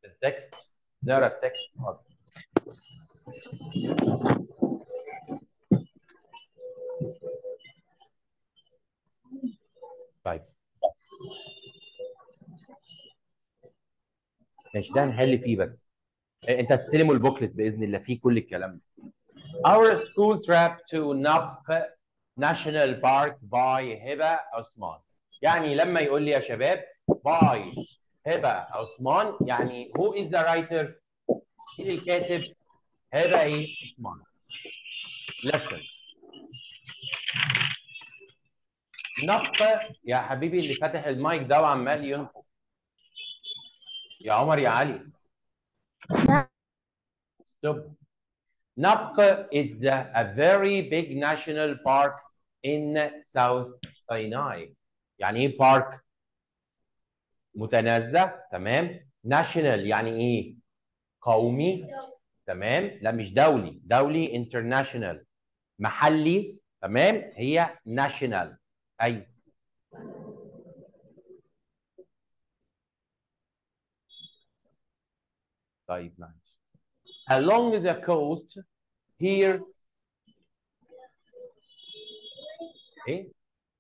التكست نقرا التكست اتفضل طيب ماشي ده هنحل فيه بس إيه، انت هتستلموا البوكلت باذن الله فيه كل الكلام ده Our school trip to Nap National Park by هبة عثمان يعني لما يقول لي يا شباب by هبة عثمان يعني who is the writer مين الكاتب هبة ايه عثمان listen نق يا حبيبي اللي فاتح المايك ده وعمال ينقل يا عمر يا علي stop نق is a very big national park in South Sinai يعني ايه بارك متنزه تمام national يعني ايه قومي تمام لا مش دولي دولي international محلي تمام هي national ايوه طيب معلش along the coast here ايه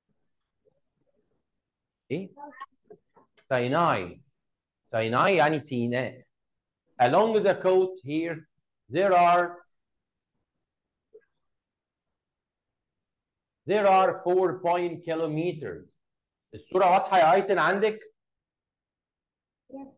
ايه سيناء سيناء يعني سيناء along the coast here there are there are four point kilometers الصورة واضحة يا ايتن عندك Yes.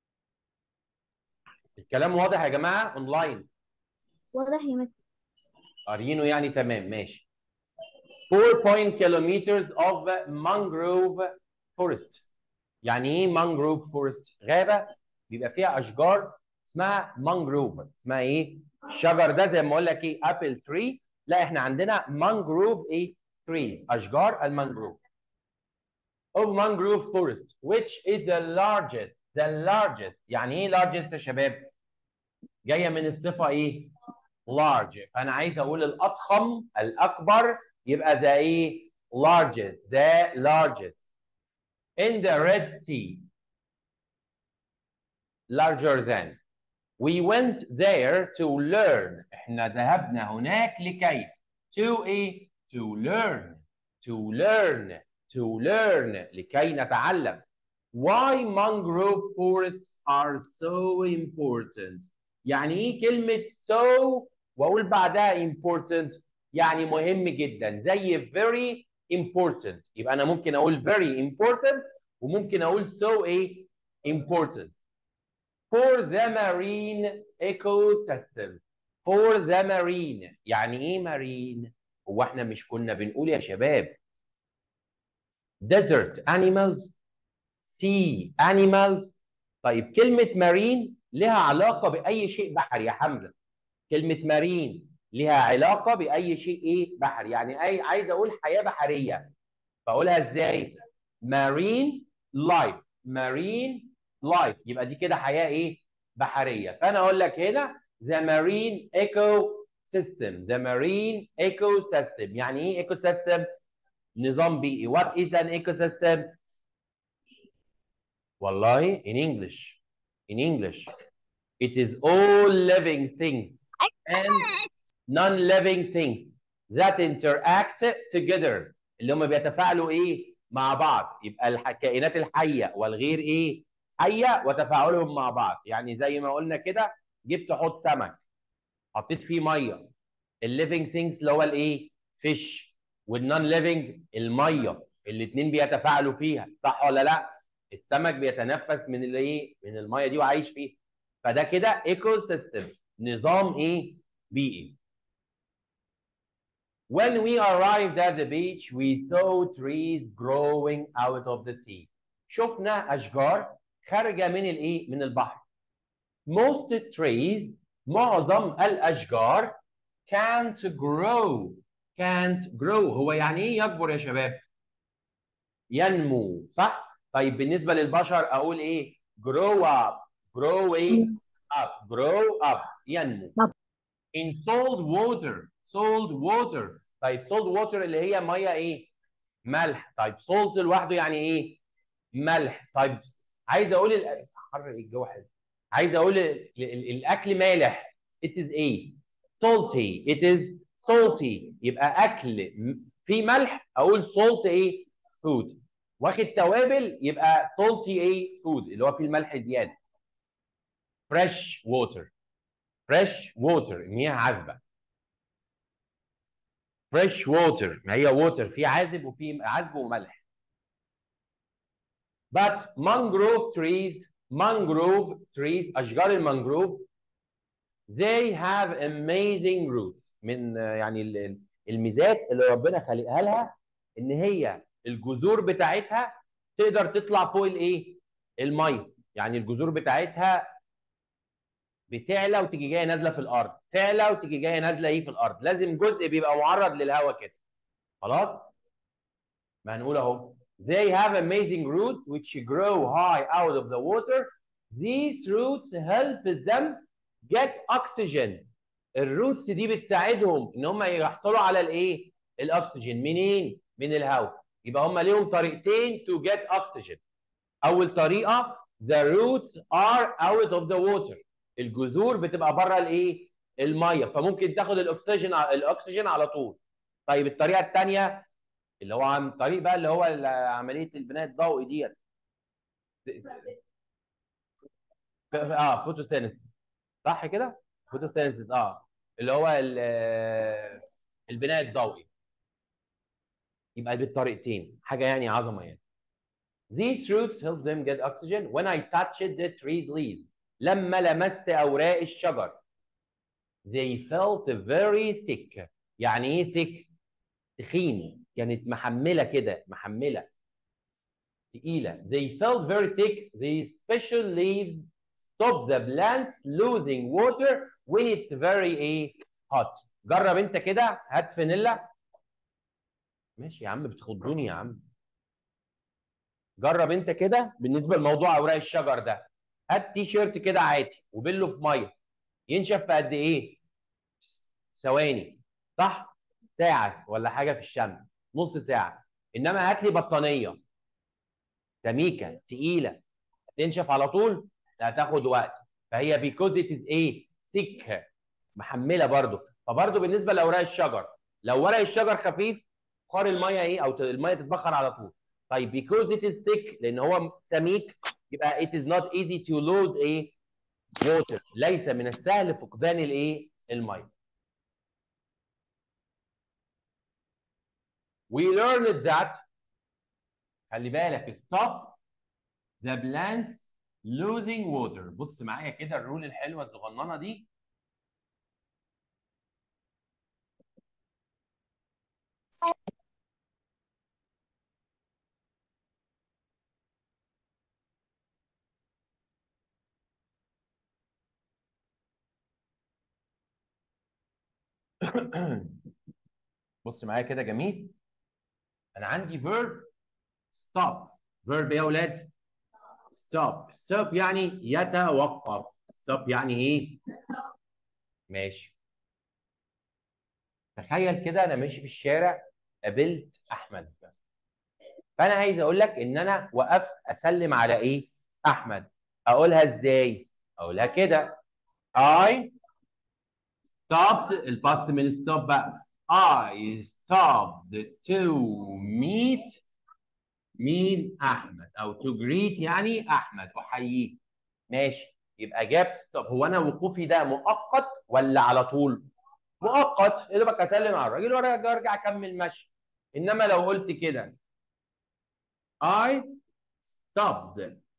الكلام واضح يا جماعة اونلاين واضح يا مستر قاريينه يعني تمام ماشي 4 point kilometers of mangrove forest يعني ايه mangrove forest غابة بيبقى فيها اشجار اسمها mangrove اسمها ايه الشجر ده زي ما اقول لك ايه ابل تري لا احنا عندنا mangrove ايه trees اشجار المانجروف of mangrove forest which is the largest the largest يعني ايه largest يا شباب جايه من الصفه ايه large فانا عايز اقول الاضخم الاكبر يبقى ده ايه largest the largest in the red sea larger than we went there to learn احنا ذهبنا هناك لكي to ايه to learn to learn to learn لكي نتعلم why mangrove forests are so important يعني ايه كلمة so واقول بعدها important يعني مهم جدا زي very important يبقى انا ممكن اقول very important وممكن اقول so ايه important for the marine ecosystem for the marine يعني ايه marine هو احنا مش كنا بنقول يا شباب desert animals sea animals طيب كلمة marine لها علاقة بأي شيء بحري يا حمزة كلمة marine لها علاقة بأي شيء ايه بحري يعني اي عايز اقول حياة بحرية فاقولها ازاي marine life marine life يبقى دي كده حياة ايه بحرية فانا اقول لك هنا the marine ecosystem the marine ecosystem يعني ايه ecosystem نظام بيئي what is an ecosystem والله in English in English it is all living things and non-living things that interact together اللي هم بيتفاعلوا ايه مع بعض يبقى الكائنات الحيه والغير ايه حيه وتفاعلهم مع بعض يعني زي ما قلنا كده جبت حوض سمك حطيت فيه ميه الليفنج ثينجز اللي هو الايه فيش والنون ليفنج الميه الاثنين بيتفاعلوا فيها صح ولا لا السمك بيتنفس من الايه من الميه دي وعايش فيها فده كده ايكو سيستم نظام ايه بيئي When we arrived at the beach, we saw trees growing out of the sea. شفنا أشجار خارجة من الإيه؟ من البحر. Most trees, معظم الأشجار can't grow. Can't grow. هو يعني إيه يكبر يا شباب؟ ينمو، صح؟ طيب بالنسبة للبشر أقول إيه؟ grow up. grow إيه؟ up. grow up. ينمو. In salt water. salt water. طيب salt water اللي هي ميه ايه؟ ملح. طيب salt لوحده يعني ايه؟ ملح. طيب عايز اقول ال... حر ايه الجو حلو. عايز اقول ال- ال- الاكل مالح it is ايه salty it is salty يبقى اكل م- فيه ملح اقول salt ايه food واخد توابل يبقى salty ايه food اللي هو فيه الملح زياده fresh water fresh water مياه عذبه fresh water ما هي water فيه عازب وفيه عذب وملح but mangrove trees mangrove trees اشجار المانجروف they have amazing roots من آه، يعني ال- ال- الميزات اللي ربنا خلقها لها ان هي الجذور بتاعتها تقدر تطلع فوق الايه الميه يعني الجذور بتاعتها بتعلى وتيجي جايه نازله في الارض تعلى وتيجي جايه نازله ايه في الارض لازم جزء بيبقى معرض للهواء كده خلاص ما هنقول اهو they have amazing roots which grow high out of the water these roots help them get oxygen الروتس دي بتساعدهم ان هم يحصلوا على الايه الاكسجين منين من الهواء يبقى هم ليهم طريقتين to get oxygen اول طريقه the roots are out of the water الجذور بتبقى بره الايه الميه فممكن تاخد الاكسجين الاكسجين على طول طيب الطريقه الثانيه اللي هو عن طريق بقى اللي هو ال- عمليه البناء الضوئي ديت اه فوتوسينثيس صح كده فوتوسينثيس اه اللي هو ال- آه، البناء الضوئي يبقى بالطريقتين حاجه يعني عظمه يعني These roots help them get oxygen when I touched the tree's leaves. لما لمست أوراق الشجر. They felt very thick. يعني إيه thick؟ تخين. كانت محملة كده، محملة. تقيلة. They felt very thick. These special leaves stop the plants losing water when it's very إيه؟ hot. جرب أنت كده هات فانيلا. ماشي يا عم بتخضوني يا عم. جرب انت كده بالنسبه لموضوع اوراق الشجر ده هات تي شيرت كده عادي وبله في ميه ينشف في قد ايه ثواني صح ساعه ولا حاجه في الشمس نص ساعه انما هات لي بطانيه سميكه تقيله تنشف على طول لا هتاخد وقت فهي بيكوز ات از ايه ثيك محمله برضو فبرضو بالنسبه لاوراق الشجر لو ورق الشجر خفيف بخار الميه ايه او ت- الميه تتبخر على طول طيب because it is thick لان هو سميك يبقى it is not easy to lose ايه water ليس من السهل فقدان الايه الميه we learned that خلي بالك stop the plants losing water بص معايا كده الرول الحلوه الصغننه دي بص معايا كده جميل انا عندي verb stop verb ايه يا اولاد stop stop يعني يتوقف stop يعني ايه ماشي تخيل كده انا ماشي في الشارع قابلت احمد بس فانا عايز اقول لك ان انا وقفت اسلم على ايه احمد اقولها ازاي اقولها كده I stopped الباست من stop بقى I stopped to meet مين احمد او to greet يعني احمد احييه ماشي يبقى جبت ستوب هو انا وقوفي ده مؤقت ولا على طول مؤقت يا دوبك اسلم على الراجل وارجع ارجع اكمل مشي انما لو قلت كده I stopped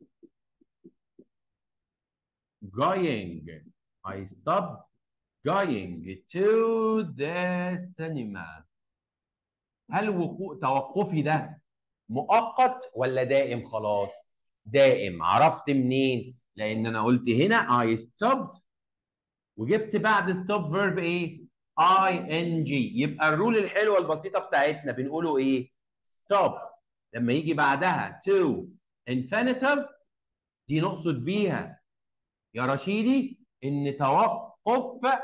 going I stopped going to the cinema هل وقوع توقفي ده مؤقت ولا دائم خلاص دائم عرفت منين لان انا قلت هنا I stopped وجبت بعد stop verb ايه ing يبقى الرول الحلوه البسيطه بتاعتنا بنقوله ايه stop لما يجي بعدها to infinitive دي نقصد بيها يا رشيدي ان توقف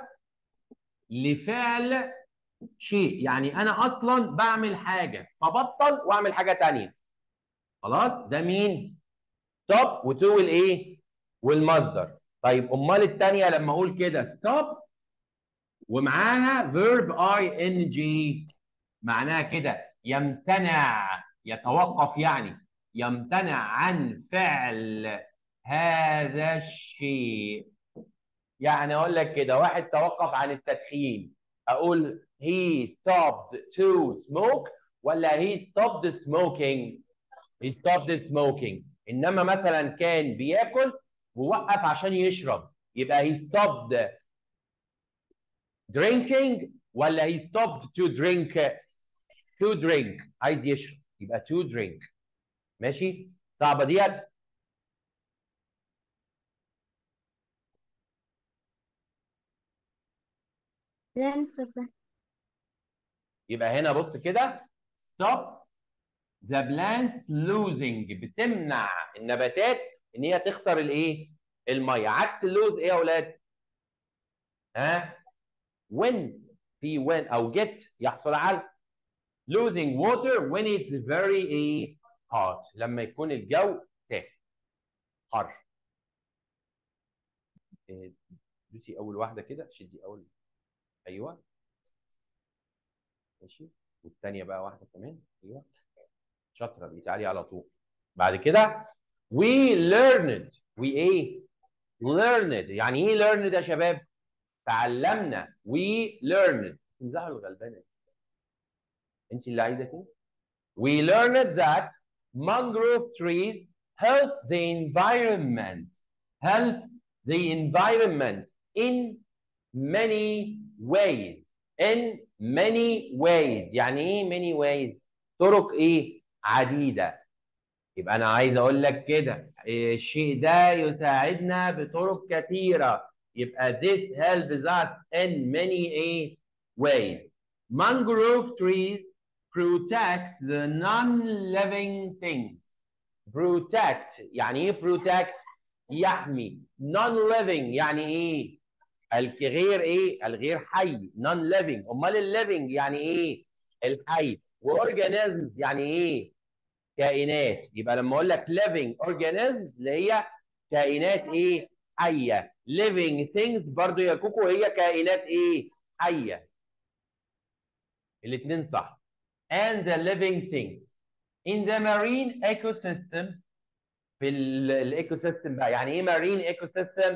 لفعل شيء يعني انا اصلا بعمل حاجه فبطل واعمل حاجه تانية خلاص ده مين stop وتو الايه والمصدر طيب امال الثانيه لما اقول كده ستوب ومعاها فيرب اي ان جي معناها كده يمتنع يتوقف يعني يمتنع عن فعل هذا الشيء يعني اقول لك كده واحد توقف عن التدخين اقول he stopped to smoke ولا he stopped smoking he stopped smoking انما مثلا كان بياكل ووقف عشان يشرب يبقى he stopped drinking ولا he stopped to drink to drink عايز يشرب يبقى to drink ماشي صعبه ديت لا يا مستر سهل يبقى هنا بص كده stop the plants losing بتمنع النباتات ان هي تخسر الايه الميه عكس اللوز ايه يا اولاد ها when في when او get يحصل على losing water when it's very ايه hot لما يكون الجو ساخن حر إيه، دوسي اول واحده كده شدي اول ايوه ماشي والثانيه بقى واحده كمان ايوه شاطره دي تعالي على طول بعد كده we learned we ايه learned يعني ايه learned يا شباب تعلمنا we learned امزحوا الغلبانه انت اللي عايزه كده we learned that mangrove trees help the environment help the environment in many ways in many ways يعني ايه many ways طرق ايه عديده يبقى انا عايز اقول لك كده إيه الشيء ده يساعدنا بطرق كثيره يبقى this helps us in many ايه ways mangrove trees protect the non-living things protect يعني ايه protect يحمي non-living يعني ايه الغير ايه الغير حي non living امال الليفنج يعني ايه الحي واورجانيزمز يعني ايه كائنات يبقى لما اقول لك living organisms اللي هي كائنات ايه حيه living things برضو يا كوكو هي كائنات ايه حيه الاثنين صح and the living things in the marine ecosystem في الايكو سيستم بقى يعني ايه marine ecosystem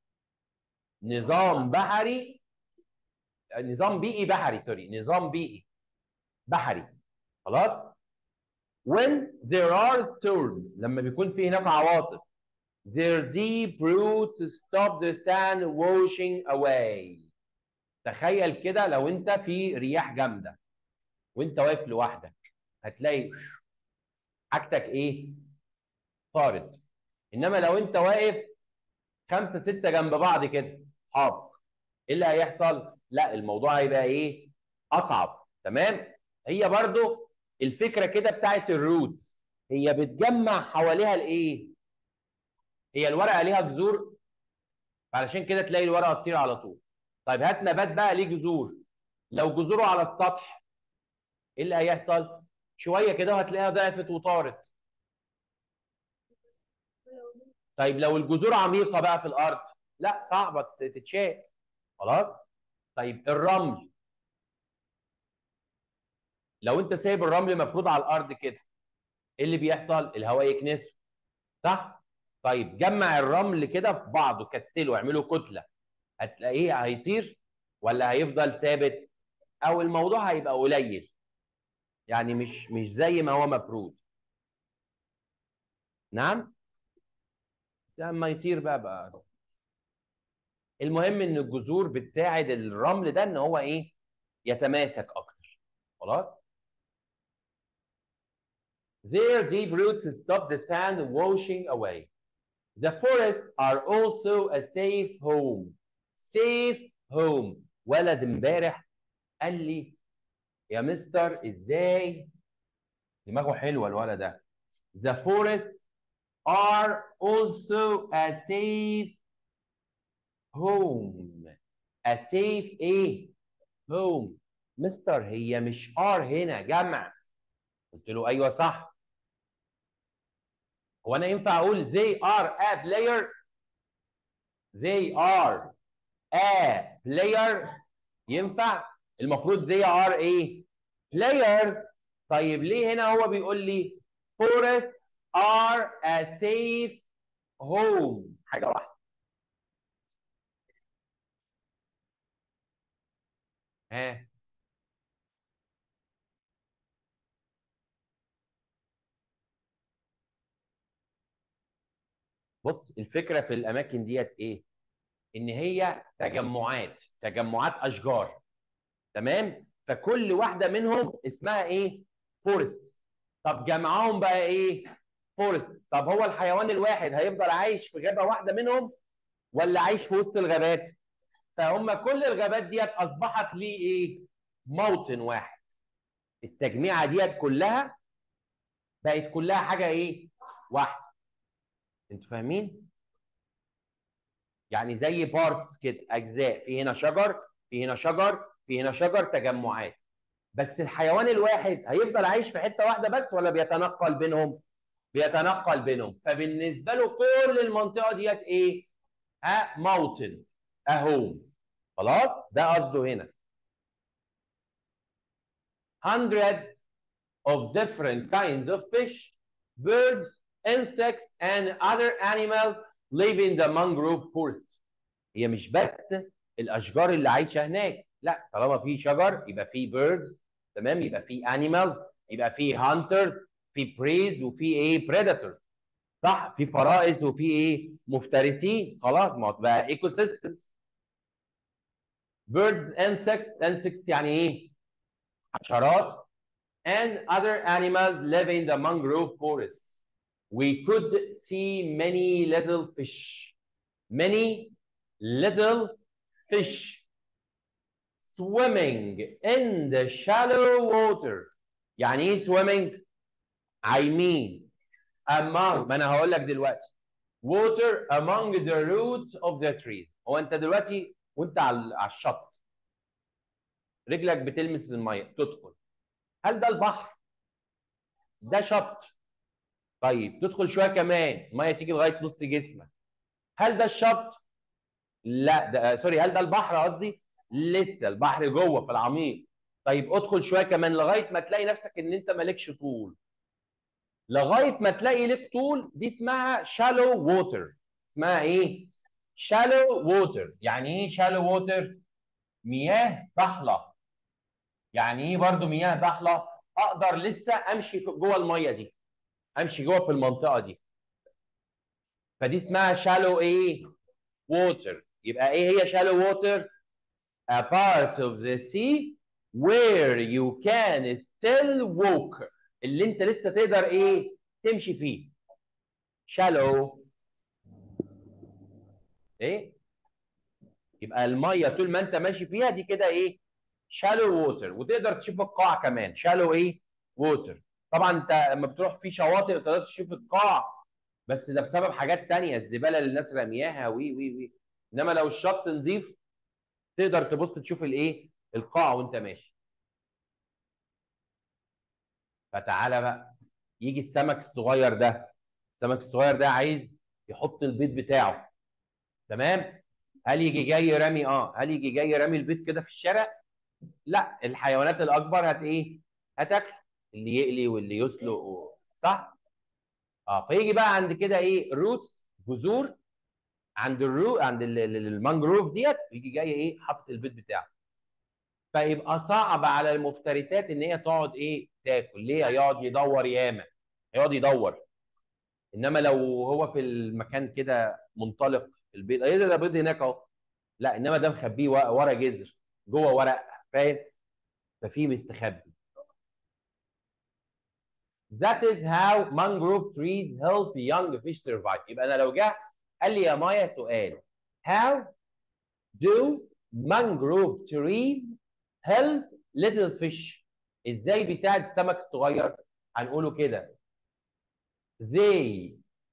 نظام بحري نظام بيئي بحري سوري نظام بيئي بحري خلاص when there are storms لما بيكون في هناك عواصف their deep roots stop the sand washing away تخيل كده لو انت في رياح جامده وانت واقف لوحدك هتلاقي حاجتك ايه طارت انما لو انت واقف خمسه سته جنب بعض كده اصحاب ايه اللي هيحصل؟ لا الموضوع هيبقى ايه؟ اصعب تمام؟ هي برضو الفكره كده بتاعت الروتس هي بتجمع حواليها الايه؟ هي الورقه ليها جذور علشان كده تلاقي الورقه تطير على طول. طيب هات نبات بقى ليه جذور. لو جذوره على السطح ايه اللي هيحصل؟ شويه كده وهتلاقيها ضعفت وطارت. طيب لو الجذور عميقه بقى في الارض لا صعبه تتشال خلاص طيب الرمل لو انت سايب الرمل مفروض على الارض كده ايه اللي بيحصل الهواء يكنسه صح طيب جمع الرمل كده في بعضه كتله اعمله كتله هتلاقيه هيطير ولا هيفضل ثابت او الموضوع هيبقى قليل يعني مش مش زي ما هو مفروض نعم لما يطير بقى بقى المهم ان الجذور بتساعد الرمل ده ان هو ايه يتماسك اكتر خلاص Their deep roots stop the sand washing away. The forests are also a safe home. Safe home. ولد امبارح قال لي يا مستر ازاي دماغه حلوه الولد ده. The forests are also a safe home. A safe ايه؟ home. مستر هي مش ار هنا جمع. قلت له ايوه صح. هو انا ينفع اقول they are a player they are a player ينفع المفروض they are ايه players طيب ليه هنا هو بيقول لي forests are a safe home حاجه واحده ها بص الفكره في الاماكن ديت ايه ان هي تجمعات تجمعات اشجار تمام فكل واحده منهم اسمها ايه فورست طب جمعهم بقى ايه فورست طب هو الحيوان الواحد هيفضل عايش في غابه واحده منهم ولا عايش في وسط الغابات فهم كل الغابات ديت اصبحت ليه ايه موطن واحد التجميعه ديت كلها بقت كلها حاجه ايه واحده انتوا فاهمين يعني زي بارتس كده اجزاء في هنا شجر في هنا شجر في هنا شجر تجمعات بس الحيوان الواحد هيفضل عايش في حته واحده بس ولا بيتنقل بينهم بيتنقل بينهم فبالنسبه له كل المنطقه ديت ايه ها موطن اهوم خلاص ده قصده هنا hundreds of different kinds of fish birds insects and other animals live in the mangrove forest هي مش بس الاشجار اللي عايشه هناك لا طالما في شجر يبقى في birds تمام يبقى في animals يبقى في hunters في preys وفي ايه predators صح في فرائس وفي ايه مفترسين خلاص ما هو بقى ايكو سيستم birds insects insects يعني ايه حشرات and other animals live in the mangrove forests we could see many little fish many little fish swimming in the shallow water يعني ايه swimming عايمين among ما انا هقول لك دلوقتي water among the roots of the trees هو انت دلوقتي وانت على على الشط رجلك بتلمس الميه تدخل هل ده البحر ده شط طيب تدخل شويه كمان الميه تيجي لغايه نص جسمك هل ده الشط لا ده سوري هل ده البحر قصدي لسه البحر جوه في العميق طيب ادخل شويه كمان لغايه ما تلاقي نفسك ان انت مالكش طول لغايه ما تلاقي لك طول دي اسمها shallow water اسمها ايه shallow water يعني ايه shallow water مياه ضحله يعني ايه برضو مياه ضحله اقدر لسه امشي جوه الميه دي امشي جوه في المنطقه دي فدي اسمها shallow ايه water يبقى ايه هي shallow water a part of the sea where you can still walk اللي انت لسه تقدر ايه تمشي فيه shallow ايه يبقى الميه طول ما انت ماشي فيها دي كده ايه shallow water وتقدر تشوف القاع كمان shallow ايه water طبعا انت لما بتروح في شواطئ تقدر تشوف القاع بس ده بسبب حاجات تانية الزباله اللي الناس رمياها وي وي وي انما لو الشط نظيف تقدر تبص تشوف الايه القاع وانت ماشي فتعالى بقى يجي السمك الصغير ده السمك الصغير ده عايز يحط البيض بتاعه تمام هل يجي جاي رامي اه هل يجي جاي رامي البيض كده في الشارع لا الحيوانات الاكبر هت ايه هتاكل اللي يقلي واللي يسلق و... صح اه فيجي بقى عند كده ايه روتس جذور عند الرو عند ال- ال- المانجروف ديت يجي جاي ايه حاطط البيض بتاعه فيبقى صعب على المفترسات ان هي تقعد ايه تاكل ليه هيقعد يدور ياما هيقعد يدور انما لو هو في المكان كده منطلق البيض ايه ده ده بيض هناك اهو لا انما ده مخبيه ورا ورا جذر جوه ورق فاهم ففي مستخبي That is how mangrove trees help young fish survive. يبقى انا لو جه قال لي يا مايا سؤال How do mangrove trees help little fish؟ ازاي بيساعد السمك الصغير؟ هنقوله كده They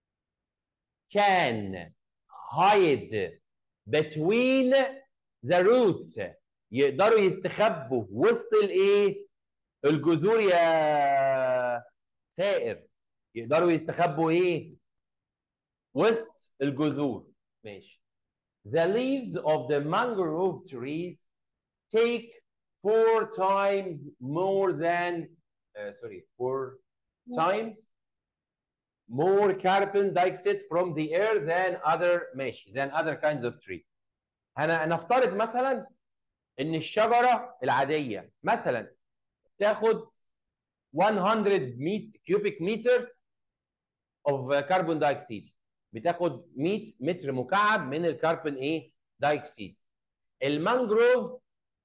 can hide between the roots يقدروا يستخبوا وسط الايه؟ الجذور يا سائر يقدروا يستخبوا ايه؟ وسط الجذور ماشي the leaves of the mangrove trees take four times more than uh, sorry four times more carbon dioxide from the air than other ماشي than other kinds of tree انا نفترض مثلا ان الشجره العاديه مثلا تاخد 100 كيوبيك متر of carbon dioxide بتاخد 100 متر مكعب من الكربون ايه دايكسيد المانجروف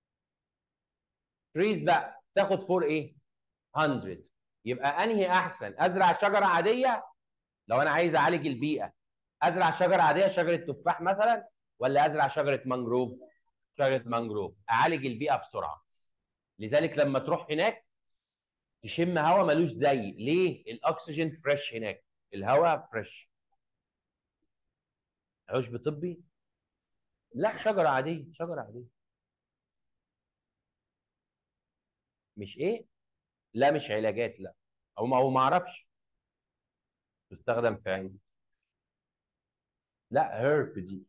تريز بقى تاخد فور ايه 100 يبقى انهي احسن ازرع شجره عاديه لو انا عايز اعالج البيئه ازرع شجره عاديه شجره تفاح مثلا ولا ازرع شجره مانجروف شجره مانجروف اعالج البيئه بسرعه لذلك لما تروح هناك تشم هواء ملوش زي ليه الاكسجين فريش هناك الهواء فريش عشب طبي لا شجره عاديه شجره عاديه مش ايه لا مش علاجات لا او ما هو ما اعرفش تستخدم في عين لا هيرب دي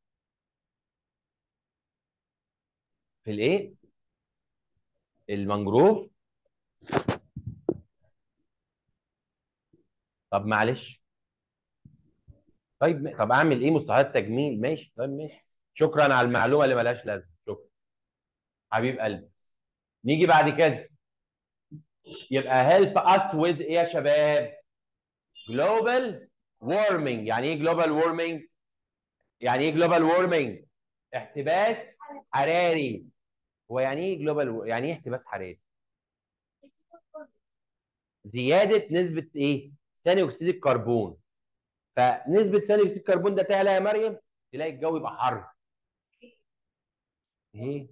في الايه المنجروف طب معلش طيب طب اعمل ايه مستحيلات تجميل ماشي طيب ماشي شكرا على المعلومه اللي ملهاش لازمه شكرا حبيب قلبي نيجي بعد كده يبقى help us with ايه يا شباب global warming يعني ايه global warming يعني ايه global warming احتباس حراري هو يعني ايه global يعني ايه احتباس حراري زياده نسبه ايه ثاني اكسيد الكربون فنسبه ثاني اكسيد الكربون ده تعلى يا مريم تلاقي الجو يبقى حر ايه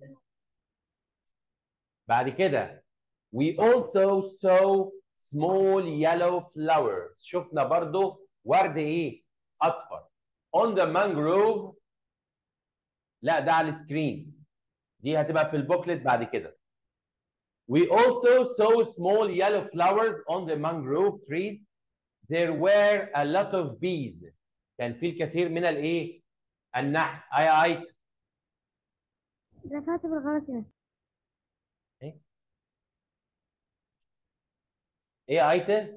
بعد كده we also saw small yellow flowers شفنا برضو ورد ايه اصفر on the mangrove لا ده على السكرين دي هتبقى في البوكلت بعد كده we also saw small yellow flowers on the mangrove trees there were a lot of bees كان في الكثير من الايه النحل اي اي رفعت بالغلط يا مستر ايه ايتم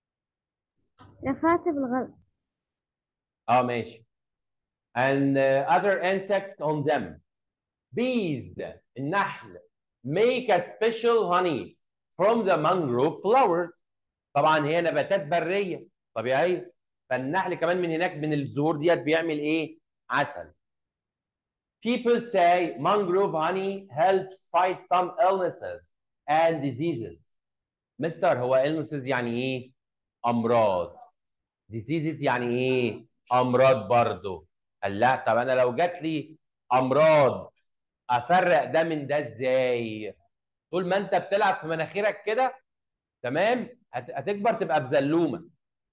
رفعت بالغلط اه ماشي and uh, other insects on them bees النحل make a special honey from the mangrove flowers طبعا هي نباتات بريه طبيعيه فالنحل كمان من هناك من الزهور ديت بيعمل ايه عسل people say mangrove honey helps fight some illnesses and diseases مستر هو illnesses يعني ايه امراض diseases يعني ايه امراض برضه قال لا طب انا لو جات لي امراض افرق ده من ده ازاي طول ما انت بتلعب في مناخيرك كده تمام هت- هتكبر تبقى بزلومه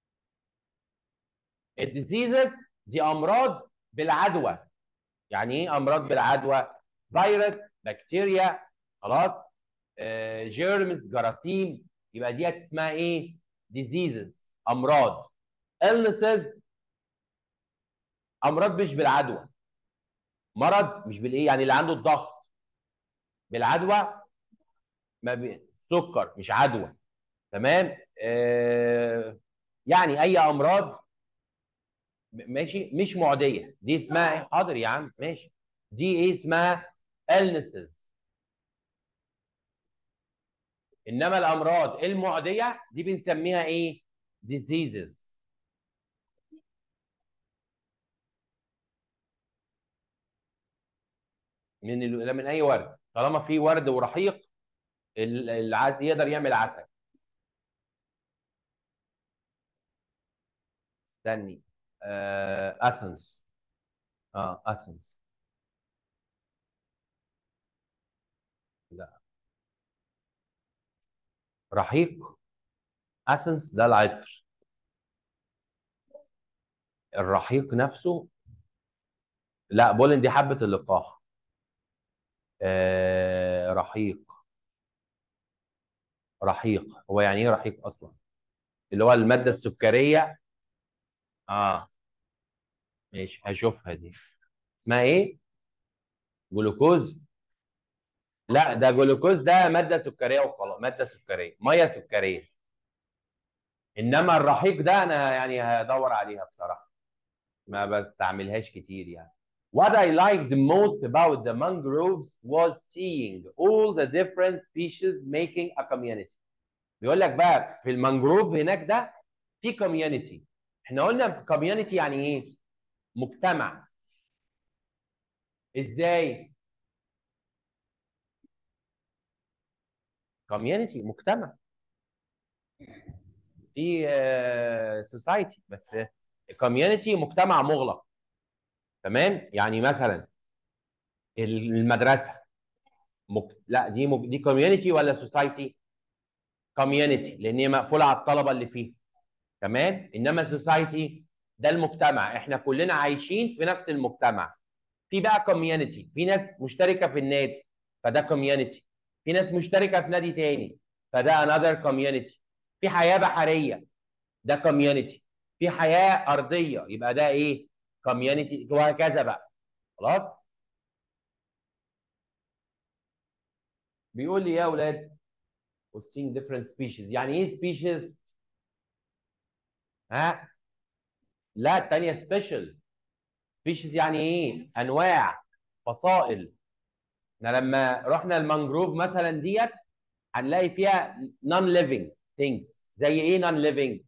الديزيزز دي امراض بالعدوى يعني ايه امراض بالعدوى فيروس بكتيريا خلاص آه جيرمز جراثيم يبقى دي اسمها ايه ديزيزز امراض illnesses امراض مش بالعدوى مرض مش بالايه يعني اللي عنده الضغط بالعدوى ما بي... سكر مش عدوى تمام آه يعني اي امراض م- ماشي مش معديه دي اسمها ايه حاضر يا عم ماشي دي ايه اسمها illnesses انما الامراض المعديه دي بنسميها ايه diseases من ال... من اي ورد طالما في ورد ورحيق ال- العز يقدر يعمل عسل استني آه اسنس اه اسنس لا رحيق اسنس ده العطر الرحيق نفسه لا بولن دي حبة اللقاح آه رحيق رحيق هو يعني ايه رحيق اصلا اللي هو المادة السكرية اه ماشي هشوفها دي اسمها ايه جلوكوز لا ده جلوكوز ده ماده سكريه وخلاص ماده سكريه ميه سكريه انما الرحيق ده انا يعني هدور عليها بصراحه ما بستعملهاش كتير يعني What I liked most about the mangroves was seeing all the different species making a community. بيقول لك بقى في المانجروف هناك ده في community. احنا قلنا community يعني ايه؟ مجتمع. ازاي؟ community مجتمع. في سوسايتي بس community مجتمع مغلق. تمام يعني مثلا المدرسه مك... لا دي مك... دي كوميونتي ولا سوسايتي كوميونتي لان هي مقفوله على الطلبه اللي فيها تمام انما سوسايتي ده المجتمع احنا كلنا عايشين في نفس المجتمع في بقى كوميونتي في ناس مشتركه في النادي فده كوميونتي في ناس مشتركه في نادي تاني فده another كوميونتي في حياه بحريه ده كوميونتي في حياه ارضيه يبقى ده ايه كوميونتي وهكذا بقى خلاص بيقول لي يا اولاد seeing different species يعني ايه species ها لا الثانيه سبيشال species يعني ايه انواع فصائل احنا لما رحنا المانجروف مثلا ديت هنلاقي فيها non living things زي ايه non living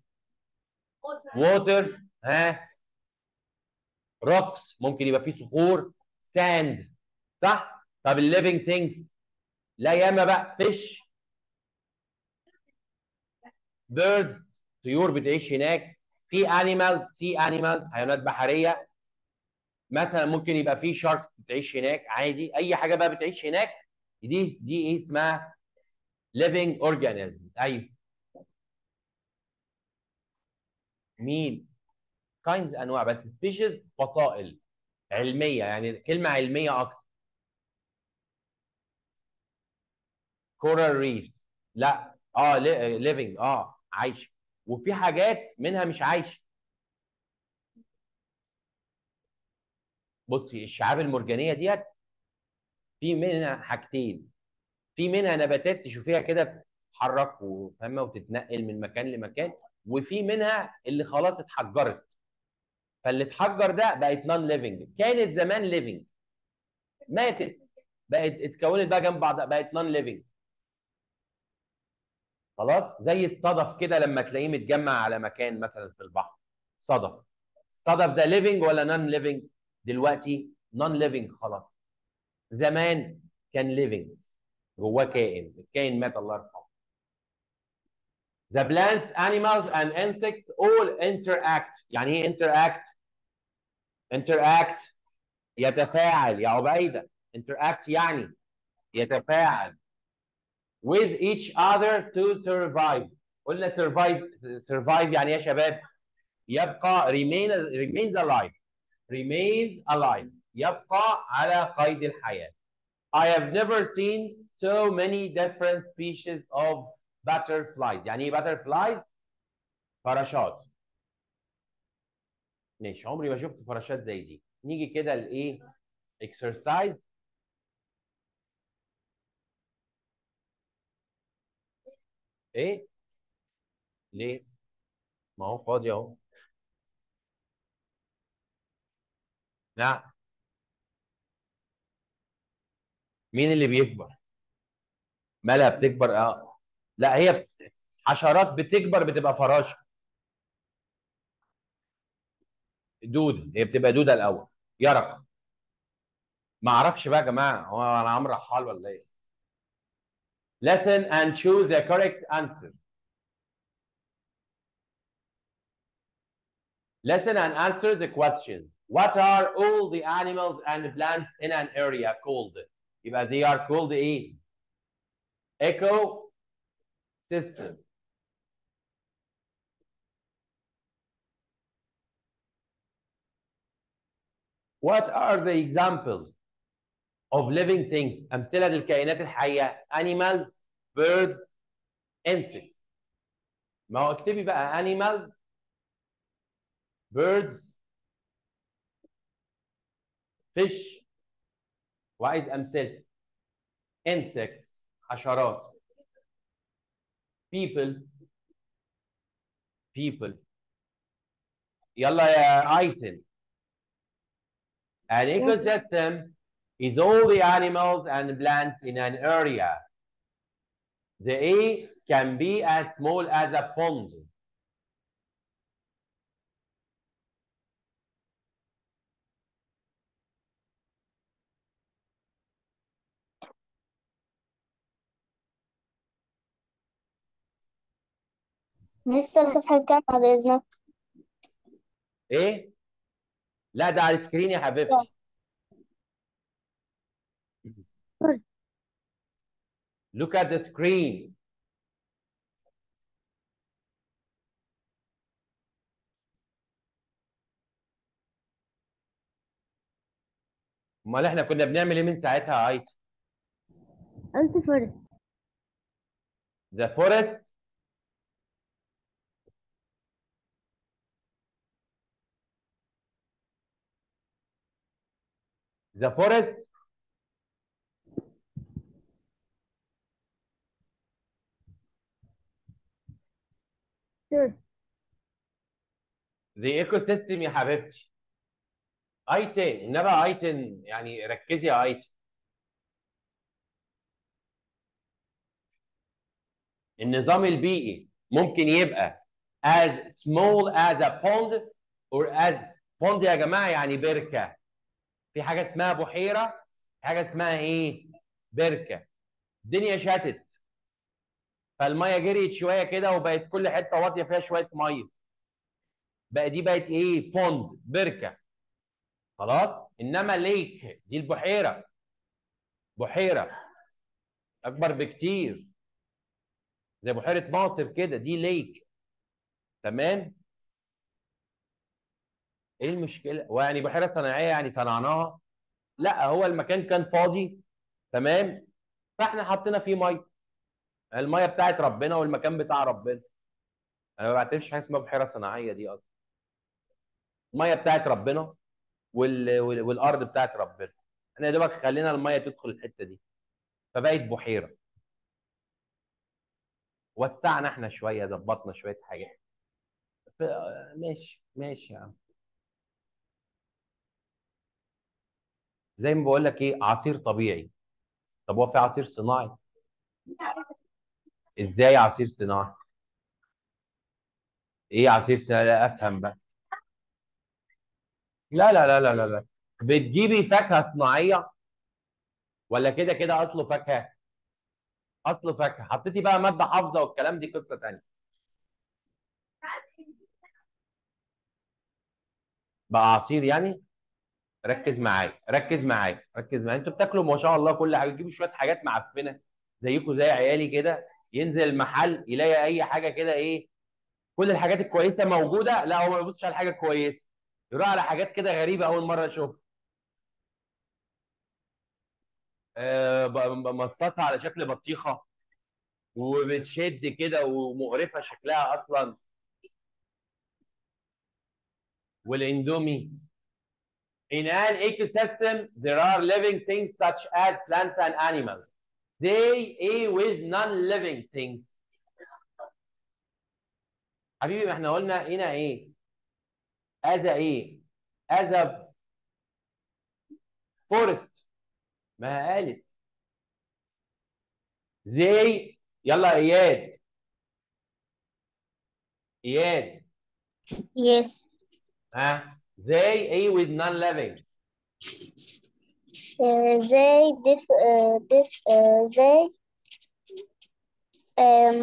water ها روكس ممكن يبقى فيه صخور ساند صح طب الليفنج ثينجز لا ياما بقى فيش بيردز طيور بتعيش هناك في انيمالز سي انيمالز حيوانات بحريه مثلا ممكن يبقى في شاركس بتعيش هناك عادي اي حاجه بقى بتعيش هناك دي دي ايه اسمها living organisms ايوه مين كاينز انواع بس سبيشيز فصائل علميه يعني كلمه علميه اكتر كورال ريف لا اه ليفنج اه عايشه وفي حاجات منها مش عايشه بصي الشعاب المرجانيه ديت في منها حاجتين في منها نباتات تشوفيها كده تتحرك وفاهمه وتتنقل من مكان لمكان وفي منها اللي خلاص اتحجرت فاللي اتحجر ده بقت نون ليفنج كانت زمان ليفنج ماتت بقت اتكونت بقى جنب بعض بقت نون ليفنج خلاص زي الصدف كده لما تلاقيه متجمع على مكان مثلا في البحر صدف الصدف ده ليفنج ولا نون ليفنج دلوقتي نون ليفنج خلاص زمان كان ليفنج جواه كائن الكائن مات الله يرحمه The plants, animals and insects all interact يعني ايه interact interact يتفاعل يا عبيدة interact يعني يتفاعل with each other to survive قلنا survive survive يعني ايه يا شباب يبقى remain remains alive remains alive يبقى على قيد الحياة I have never seen so many different species of butterflies يعني ايه butterflies فراشات ماشي عمري ما شفت فراشات زي دي نيجي كده لايه exercise ايه ليه ما هو فاضي اهو لا مين اللي بيكبر مالها بتكبر اه لا هي حشرات بتكبر بتبقى فراشه دوده هي بتبقى دوده الاول يرق ما اعرفش بقى يا جماعه هو انا عمرو رحال ولا ايه listen and choose the correct answer listen and answer the questions what are all the animals and plants in an area called يبقى they are called ايه ecosystem What are the examples of living things أمثلة للكائنات الحية animals birds insects ما هو اكتبي بقى animals birds fish وعايز امثله insects حشرات people people يلا يا ايتن an ecosystem is all the animals and plants in an area the A can be as small as a pond مستر صفحة كام بعد إذنك؟ ايه لا ده على السكرين يا حبيبتي look at the screen امال احنا كنا بنعمل ايه من ساعتها يا ايتن قلت فورست the forest the forest فورست the ecosystem يا حبيبتي ايتن انما ايتن يعني ركزي يا ايتن النظام البيئي ممكن يبقى as small as a pond or as pond يا جماعه يعني بركه في حاجه اسمها بحيره في حاجه اسمها ايه بركه الدنيا شتت فالميه جريت شويه كده وبقت كل حته واطيه فيها شويه ميه بقى دي بقت ايه بوند بركه خلاص انما ليك دي البحيره بحيره اكبر بكتير زي بحيره ناصر كده دي ليك تمام ايه المشكله ويعني بحيره صناعيه يعني صنعناها لا هو المكان كان فاضي تمام فاحنا حطينا فيه ميه الميه بتاعت ربنا والمكان بتاع ربنا انا ما بعتبرش حاجه اسمها بحيره صناعيه دي اصلا الميه بتاعت ربنا وال... وال... والارض بتاعت ربنا احنا يا دوبك خلينا الميه تدخل الحته دي فبقت بحيره وسعنا احنا شويه ظبطنا شويه حاجات ف... ماشي ماشي يا عم زي ما بقول لك ايه عصير طبيعي طب هو في عصير صناعي ازاي عصير صناعي ايه عصير صناعي لا افهم بقى لا لا لا لا لا لا بتجيبي فاكهه صناعيه ولا كده كده اصله فاكهه اصله فاكهه حطيتي بقى ماده حافظه والكلام دي قصه ثانيه بقى عصير يعني ركز معايا ركز معايا ركز معايا انتوا بتاكلوا ما شاء الله كل حاجه تجيبوا شويه حاجات معفنه زيكم زي عيالي كده ينزل المحل يلاقي اي حاجه كده ايه كل الحاجات الكويسه موجوده لا هو ما بيبصش على الحاجه الكويسه يروح على حاجات كده غريبه اول مره اشوفها آه ب- ب- مصاصه على شكل بطيخه وبتشد كده ومقرفه شكلها اصلا والاندومي In an ecosystem, there are living things such as plants and animals. They A with non-living things. حبيبي ما احنا قلنا هنا ايه؟ as a ايه؟ as a forest ما قالت they يلا اياد اياد Yes. ها they A with non-living Uh, they dif uh, dif uh, they um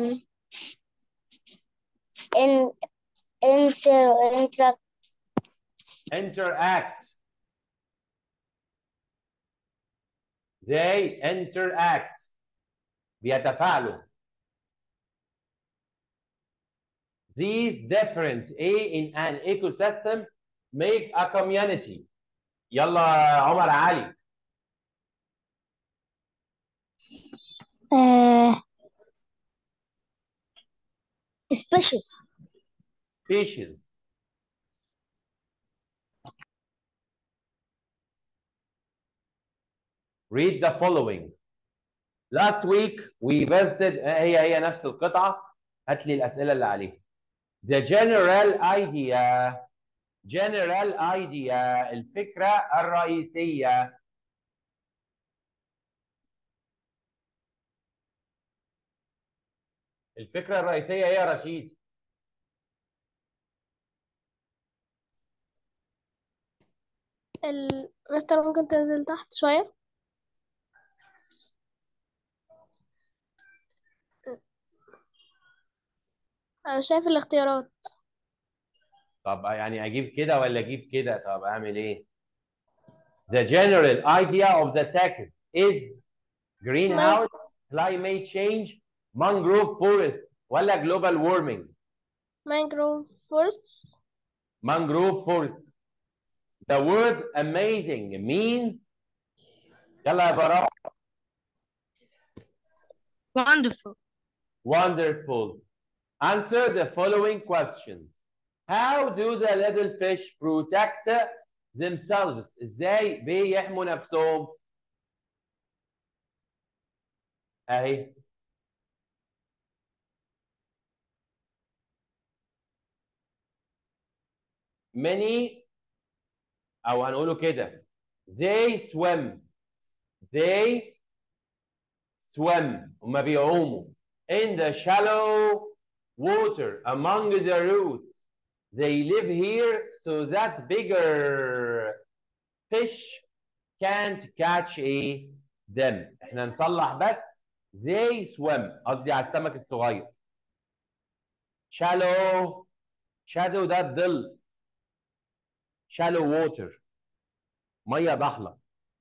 in inter interact interact they interact بيتفاعلوا these different A in an ecosystem make a community يلا يا عمر علي uh, species species read the following last week we visited هي هي نفس القطعة هات لي الأسئلة اللي عليها the general idea general idea الفكرة الرئيسية الفكرة الرئيسية هي رشيد ال... مستر ممكن تنزل تحت شوية أنا مش شايف الاختيارات طب يعني اجيب كده ولا اجيب كده طب اعمل ايه the general idea of the text is greenhouse climate change mangrove forest ولا global warming mangrove forests mangrove forest the word amazing means يلا يا براء Wonderful. Wonderful. Answer the following questions. How do the little fish protect themselves? ازاي بيحموا نفسهم؟ اهي many او هنقوله كده they swim they swim هما بيعوموا in the shallow water among the roots. They live here so that bigger fish can't catch a them. احنا نصلح بس they swim قصدي على السمك الصغير. shallow shadow ده الظل. shallow water ميه ضحله.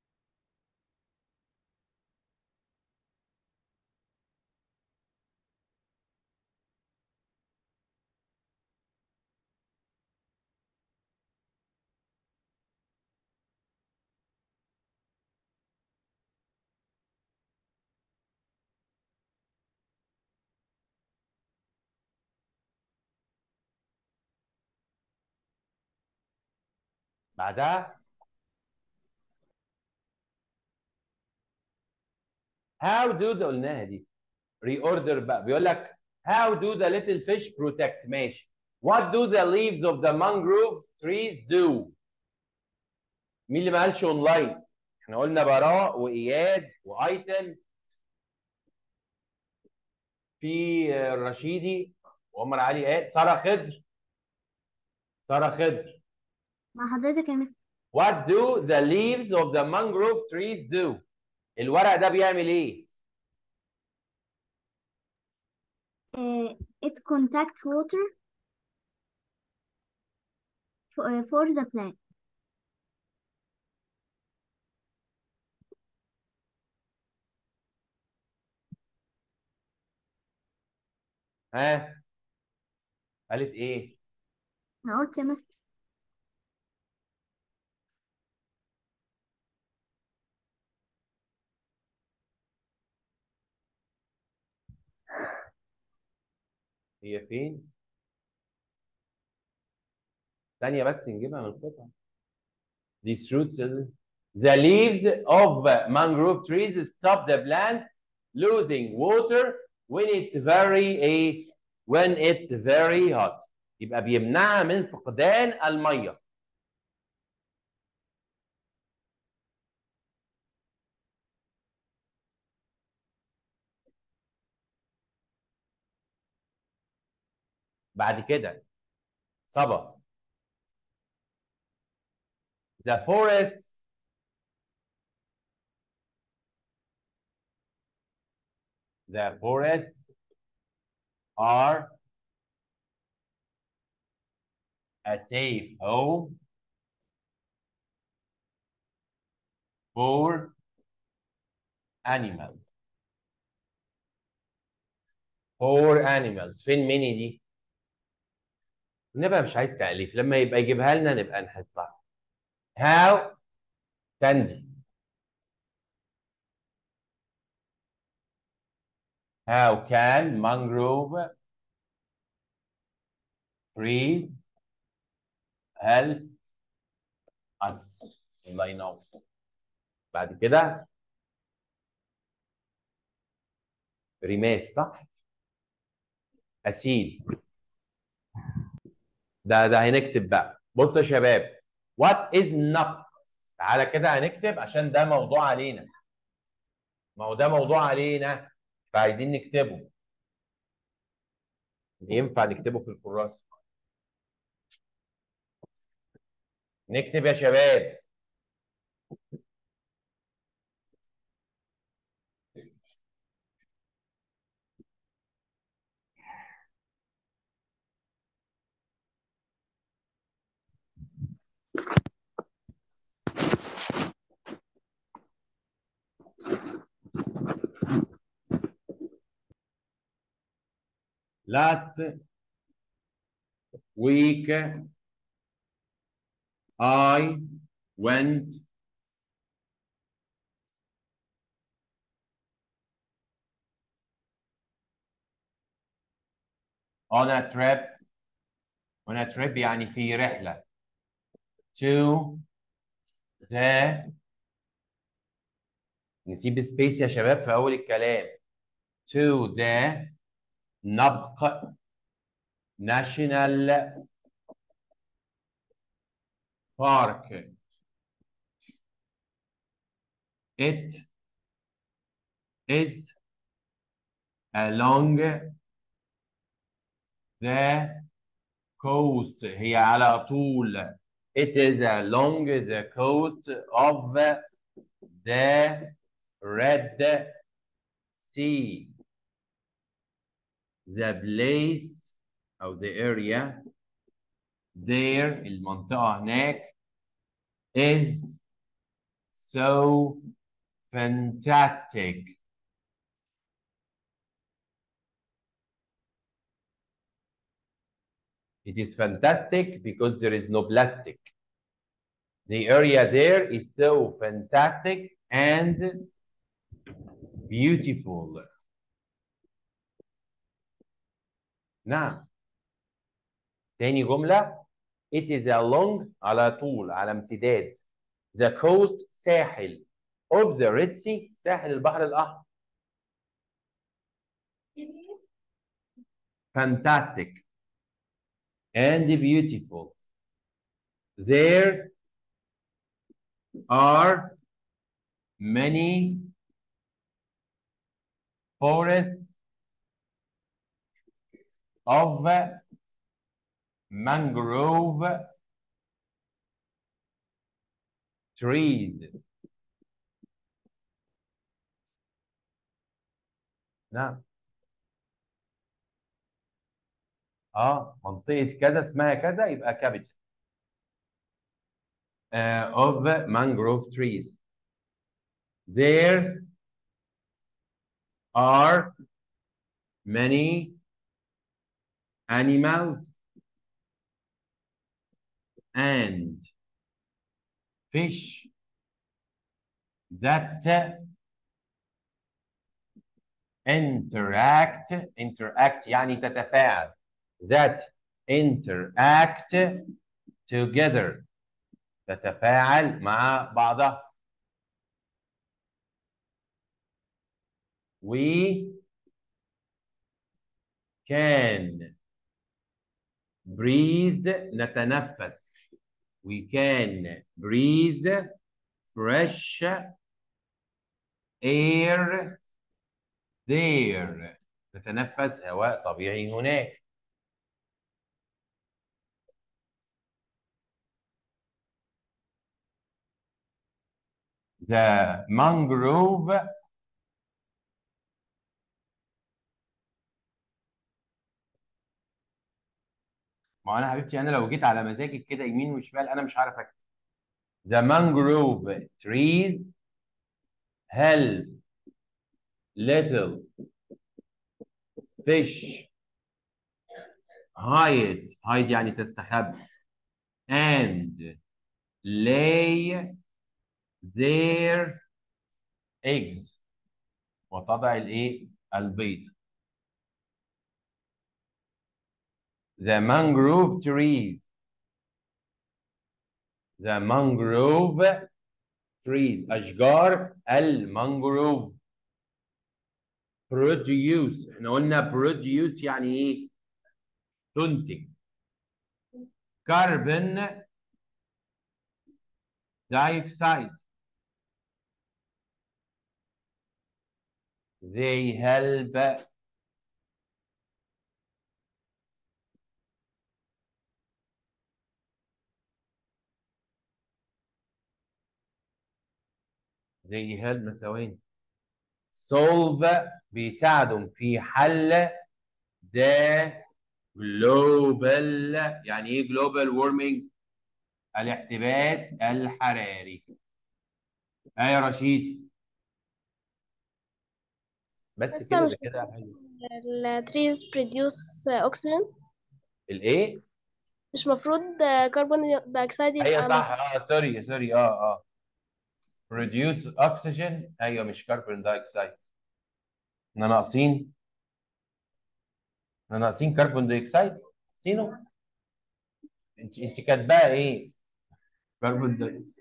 بعدها how do ده قلناها دي reorder بقى بيقول لك how do the little fish protect ماشي what do the leaves of the mangrove trees do مين اللي ما قالش اونلاين احنا قلنا براء واياد وايتن في الرشيدي وعمر علي ايه ساره خضر ساره خضر مع حضرتك يا مستر What do the leaves of the mangrove trees do? الورق ده بيعمل ايه؟ uh, it contact water for, uh, for the plant ها؟ قالت ايه؟ انا قلت يا مستر هي فين؟ ثانية بس نجيبها من القطعة. These roots the leaves of mangrove trees stop the plants losing water when it's very a when it's very hot. يبقى بيمنعها من فقدان المية. بعد كده صبا the forests the forests are a safe home for animals for animals فين ميني دي نبقى مش عايز تأليف لما يبقى يجيبها لنا نبقى نحطها how تندي how can mangrove trees help us الله ينور بعد كده رماس صح اسيل ده ده هنكتب بقى بص يا شباب وات از نق تعالى كده هنكتب عشان ده موضوع علينا ما هو ده موضوع علينا فعايزين نكتبه ينفع نكتبه في الكراسه نكتب يا شباب last week I went on a trip on a trip يعني في رحلة to the نسيب سبيس يا شباب في أول الكلام to the نبق ناشونال بارك it is along the coast هي على طول it is along the coast of the Red Sea the place أو the area there المنطقة هناك is so fantastic It is fantastic because there is no plastic. The area there is so fantastic and beautiful. نعم تاني جملة it is along على طول على امتداد the coast ساحل of the Red Sea ساحل البحر الأحمر fantastic and beautiful there are many forests of mangrove trees. نعم اه منطقة كذا اسمها كذا يبقى كابيتال uh, of mangrove trees. There are many animals and fish that interact interact يعني تتفاعل that interact together تتفاعل مع بعضها we can breathe نتنفس we can breathe fresh air there نتنفس هواء طبيعي هناك the mangrove ما انا حبيبتي انا لو جيت على مزاجك كده يمين وشمال انا مش عارف اكتب the mangrove trees help little fish hide hide يعني تستخبى and lay their eggs وتضع الايه البيض the mangrove trees the mangrove trees أشجار المانجروف produce احنا قلنا produce يعني ايه تنتج carbon dioxide they help they help ثواني solve بيساعدهم في حل the global يعني ايه global warming الاحتباس الحراري ايه يا رشيد بس بس كده مش ده كده حلو ال trees produce oxygen الايه مش مفروض كربون دايوكسيد ايوه يبقى صح اه سوري سوري اه اه produce oxygen ايوه مش كربون دايوكسيد احنا ناقصين احنا ناقصين كربون دايوكسيد ناقصينه انت انت كاتباها ايه كربون دايوكسيد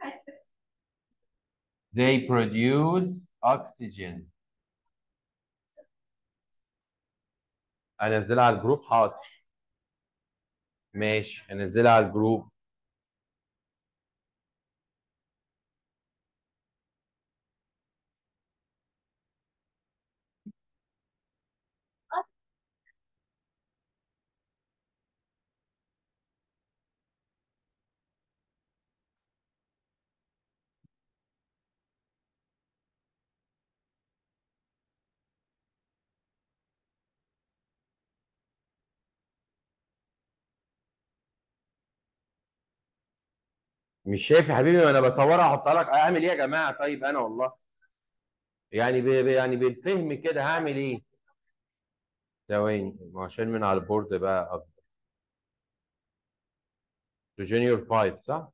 they produce oxygen انزلها على الجروب حاضر ماشي انزلها على الجروب مش شايف يا حبيبي وانا بصورها احطها لك اعمل ايه يا جماعه طيب انا والله يعني ب... ب- يعني بالفهم كده هعمل ايه ثواني ما عشان من على البورد بقى اكبر تو جونيور 5 صح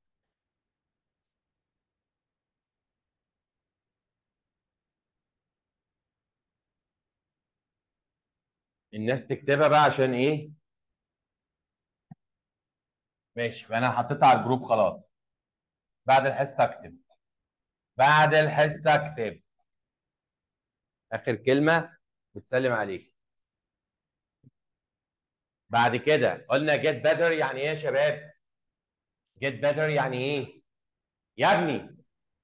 الناس تكتبها بقى عشان ايه ماشي فانا حطيتها على الجروب خلاص بعد الحصه اكتب بعد الحصه اكتب اخر كلمه بتسلم عليك بعد كده قلنا get better يعني ايه يا شباب get better يعني ايه يا ابني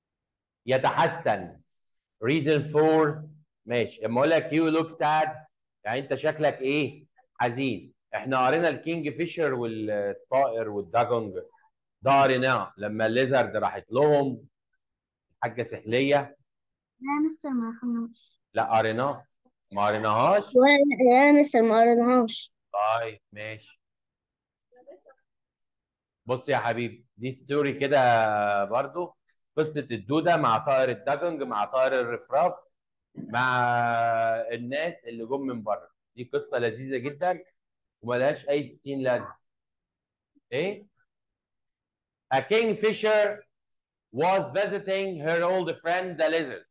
يتحسن reason for ماشي اما اقول لك you look sad يعني انت شكلك ايه حزين احنا قرينا الكينج فيشر والطائر والداجونج ده قريناه لما الليزرد راحت لهم حاجه سحليه لا يا مستر ما خلناش لا قريناه ما قريناهاش ولا يا مستر ما قريناهاش طيب ماشي بص يا حبيبي دي ستوري كده برضو قصة الدودة مع طائر الداجونج مع طائر الرفراف مع الناس اللي جم من بره دي قصة لذيذة جدا وملهاش أي ستين لازمة إيه؟ A kingfisher was visiting her old friend the lizard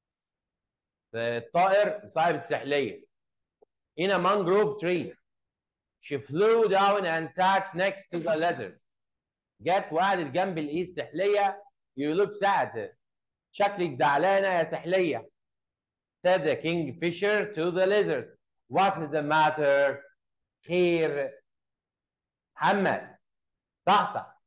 الطائر صاحب السحلية in a mangrove tree she flew down and sat next to the lizard جت وقعدت جنب الايه السحليه you look sad شكلك زعلانه يا سحليه said the kingfisher to the lizard what is the matter خير محمد صحصح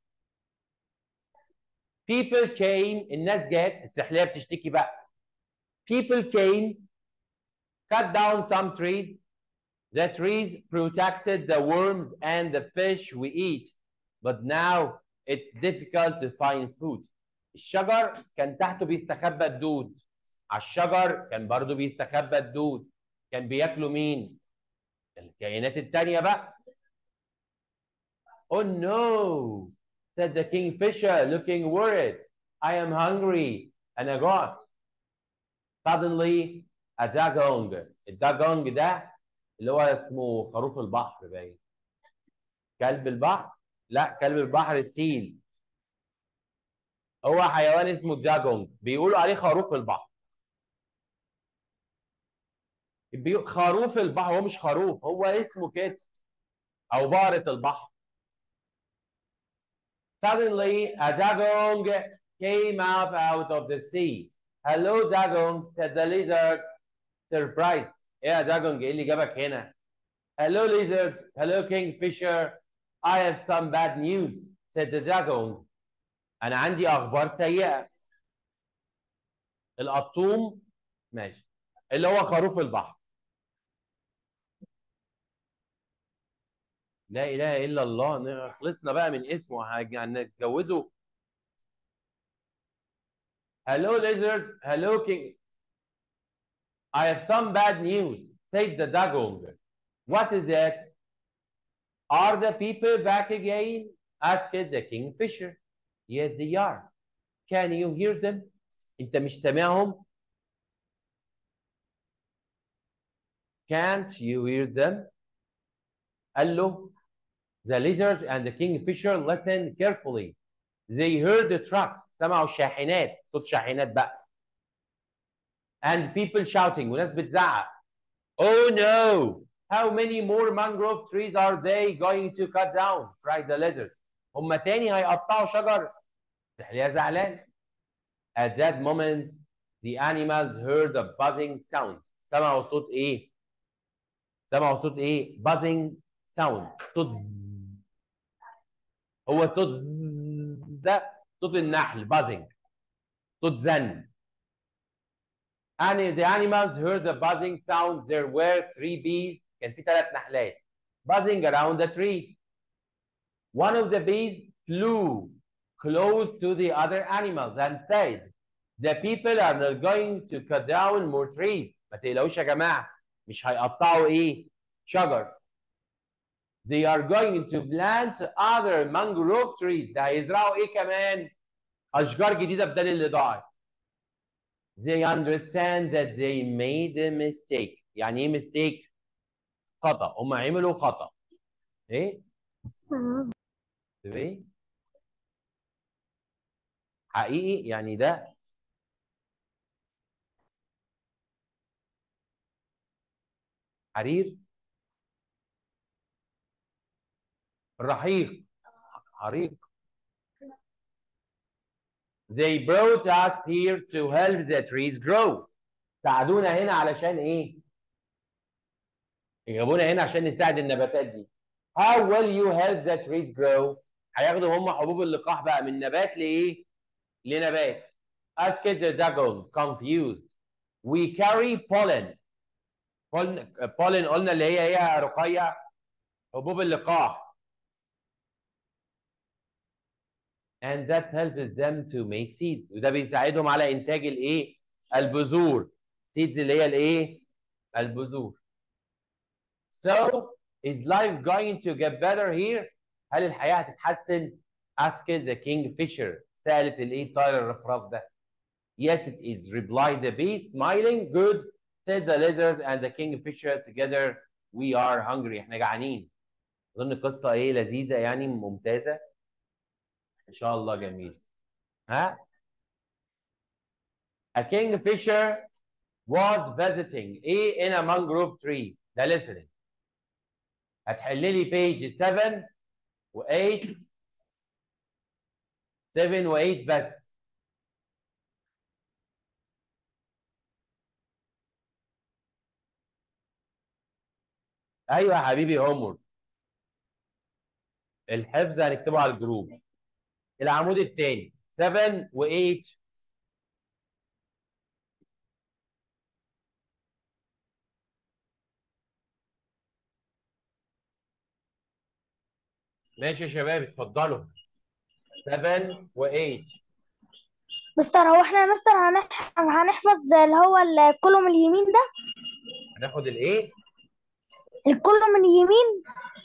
people came الناس جت السحليه بتشتكي بقى people came cut down some trees the trees protected the worms and the fish we eat but now it's difficult to find food الشجر كان تحته بيستخبى الدود على الشجر كان برضو بيستخبى الدود كان بياكلوا مين الكائنات التانية بقى oh no said the kingfisher looking worried I am hungry and I got suddenly a dugong الداجونج ده اللي هو اسمه خروف البحر باين كلب البحر لا كلب البحر السيل هو حيوان اسمه داجونج بيقولوا عليه خروف البحر بي... خروف البحر هو مش خروف هو اسمه كده او بقرة البحر Suddenly a dugong came up out of the sea. Hello, dugong, said the lizard, surprised. ايه يا داجونج ايه اللي جابك هنا hello lizard hello kingfisher I have some bad news said the dagong انا عندي اخبار سيئه القطوم ماشي اللي هو خروف البحر لا اله الا الله خلصنا بقى من اسمه هنتجوزه hello lizard hello king I have some bad news said the dagong what is it are the people back again asked the kingfisher yes they are can you hear them انت مش سامعهم can't you hear them قال له the lizards and the kingfisher listened carefully they heard the trucks سمعوا الشاحنات صوت شاحنات بقى and people shouting وناس بتزعق oh no how many more mangrove trees are they going to cut down cried the lizard هم تاني هيقطعوا شجر تحليها زعلان at that moment the animals heard a buzzing sound سمعوا صوت ايه سمعوا صوت ايه buzzing sound صوت ز- هو صوت ز- ده صوت النحل buzzing صوت زن and the animals heard the buzzing sound there were three bees كان في ثلاث نحلات buzzing around the tree one of the bees flew close to the other animals and said the people are not going to cut down more trees ما تقلقوش يا جماعه مش هيقطعوا ايه شجر they are going to plant other mangrove trees ده هيزرعوا ايه كمان اشجار جديده بدل اللي ضاعت they understand that they made a mistake يعني ايه mistake خطأ هم عملوا خطأ ايه ايه حقيقي يعني ده حرير الرحيق حريق They brought us here to help the trees grow. ساعدونا هنا علشان ايه؟ جابونا هنا عشان نساعد النباتات دي. How will you help the trees grow? هياخدوا هم حبوب اللقاح بقى من نبات لايه؟ لنبات. Asked the dragon, confused. We carry pollen. pollen, pollen قلنا اللي هي ايه يا رقية؟ حبوب اللقاح. and that helps them to make seeds وده بيساعدهم على انتاج الايه البذور seeds اللي هي الايه البذور so is life going to get better here هل الحياه هتتحسن asked the kingfisher سالت الايه طائر الرفراف ده yes it is replied the bee smiling good said the lizard and the kingfisher together we are hungry احنا جعانين اظن القصه ايه لذيذه يعني ممتازه ان شاء الله جميل ها A kingfisher was visiting ايه in a mangrove tree ده listening هتحل لي page 7 و8 7 و8 بس ايوه يا حبيبي هومورك الحفظ هنكتبه على الجروب العمود الثاني 7 و8 ماشي يا شباب اتفضلوا 7 و8 مستر هو احنا يا مستر هنح... هنحفظ اللي هو الكولوم اليمين ده هناخد الايه؟ الكولوم اليمين